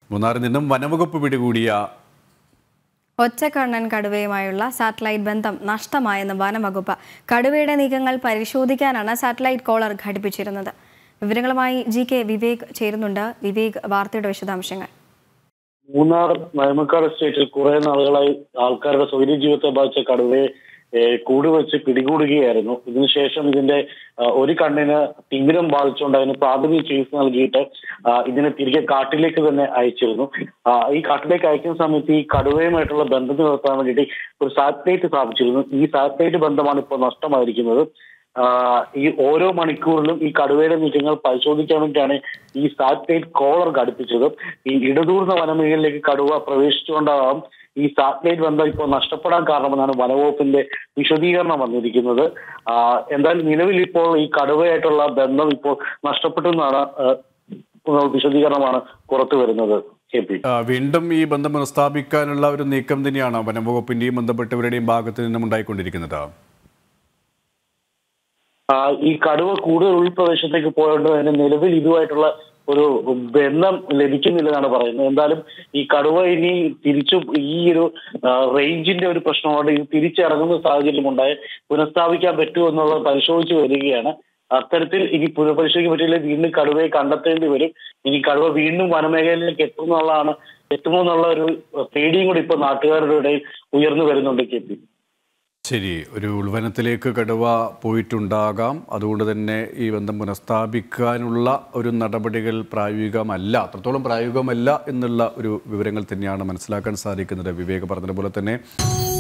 മൂന്നാറിൽ നിന്നും വനവകുപ്പ് പിടികൂടിയ ഒറ്റക്കണ്ണൻ കടുവയുമായുള്ള സാറ്റലൈറ്റ് ബന്ധം നഷ്ടമായെന്ന് വനംവകുപ്പ് കടുവയുടെ നീക്കങ്ങൾ പരിശോധിക്കാനാണ് സാറ്റലൈറ്റ് കോളർ ഘടിപ്പിച്ചിരുന്നത് വിവരങ്ങളുമായി ജി കെ വിവേക് ചേരുന്നുണ്ട് വിവേക് വാർത്തയുടെ വിശദാംശങ്ങൾ മൂന്നാർ നയമക്കാട് എസ്റ്റേറ്റിൽ കുറെ നാളുകളായി ആൾക്കാരുടെ സ്വൈര്യ ജീവിതത്തെ ബാധിച്ച കടുവയെ ഏഹ്, കൂടുവെച്ച് പിടികൂടുകയായിരുന്നു ഇതിനുശേഷം ഇതിന്റെ ആ, ഒരു കണ്ണിന് തിമിരം ബാധിച്ചുകൊണ്ട് അതിന് പ്രാഥമിക ചികിത്സ നൽകിയിട്ട് ആ, ഇതിനെ തിരികെ കാട്ടിലേക്ക് തന്നെ അയച്ചിരുന്നു ആ, ഈ കാട്ടിലേക്ക് അയക്കുന്ന സമയത്ത് ഈ കടുവയുമായിട്ടുള്ള ബന്ധം നിർത്താൻ വേണ്ടിയിട്ട് ഒരു സാറ്റലൈറ്റ് സ്ഥാപിച്ചിരുന്നു ഈ സാറ്റലൈറ്റ് ബന്ധമാണ് ഇപ്പോൾ നഷ്ടമായിരിക്കുന്നത് ആ, ഈ ഓരോ മണിക്കൂറിലും ഈ കടുവയുടെ നീക്കങ്ങൾ പരിശോധിക്കാൻ വേണ്ടിയിട്ടാണ് ഈ സാറ്റലൈറ്റ് കോളർ ഘടിപ്പിച്ചത് ഈ ഇടതൂർന്ന വനമേഖലയിലേക്ക് കടുവ പ്രവേശിച്ചുകൊണ്ടാവാം ഈ സാറ്റലൈറ്റ് ബന്ധം ഇപ്പോൾ നഷ്ടപ്പെടാൻ കാരണമെന്നാണ് വനവകുപ്പിന്റെ വിശദീകരണം വന്നിരിക്കുന്നത് ആ, എന്തായാലും നിലവിൽ ഇപ്പോൾ ഈ കടുവയായിട്ടുള്ള ബന്ധം ഇപ്പോൾ നഷ്ടപ്പെട്ടു എന്നാണ് ആ, വിശദീകരണമാണ് പുറത്തു വരുന്നത് കെ പി ആ, വീണ്ടും ഈ ബന്ധം പുനഃസ്ഥാപിക്കാനുള്ള ഒരു നീക്കം തന്നെയാണ് വനംവകുപ്പിന്റെയും ബന്ധപ്പെട്ടവരുടെയും ഭാഗത്ത് നിന്നും ഉണ്ടായിക്കൊണ്ടിരിക്കുന്നത് ആ, ഈ കടുവ കൂടുതൽ ഉൾപ്രദേശത്തേക്ക് പോയതുകൊണ്ട് തന്നെ നിലവിൽ ഇതുമായിട്ടുള്ള ഒരു ബന്ധം ലഭിക്കുന്നില്ലെന്നാണ് പറയുന്നത് എന്തായാലും ഈ കടുവ ഇനി തിരിച്ചു ഈ ഒരു ആ, റേഞ്ചിന്റെ ഒരു പ്രശ്നമുണ്ട് ഇത് തിരിച്ചിറങ്ങുന്ന സാഹചര്യം ഉണ്ടായി പുനഃസ്ഥാപിക്കാൻ പറ്റുമോ എന്നുള്ളത് പരിശോധിച്ച് വരികയാണ് അത്തരത്തിൽ ഇനി പുനഃപരിശോധിക്കാൻ പറ്റില്ല വീണ്ടും കടുവയെ കണ്ടെത്തേണ്ടി വരും ഇനി കടുവ വീണ്ടും വനമേഖലയിലേക്ക് എത്തുമെന്നുള്ളതാണ് എത്തുമോ എന്നുള്ള ഒരു പേടിയും കൂടി ഇപ്പൊ നാട്ടുകാരുടെ ഇടയിൽ ഉയർന്നു വരുന്നുണ്ട് കെ പി ശരി ഒരു ഉൾവനത്തിലേക്ക് കടുവ പോയിട്ടുണ്ടാകാം അതുകൊണ്ട് തന്നെ ഈ ബന്ധം പുനഃസ്ഥാപിക്കാനുള്ള ഒരു നടപടികൾ പ്രായോഗികമല്ല അത്രത്തോളം പ്രായോഗികമല്ല എന്നുള്ള ഒരു വിവരങ്ങൾ തന്നെയാണ് മനസ്സിലാക്കാൻ സാധിക്കുന്നത് വിവേക് പറഞ്ഞതുപോലെ തന്നെ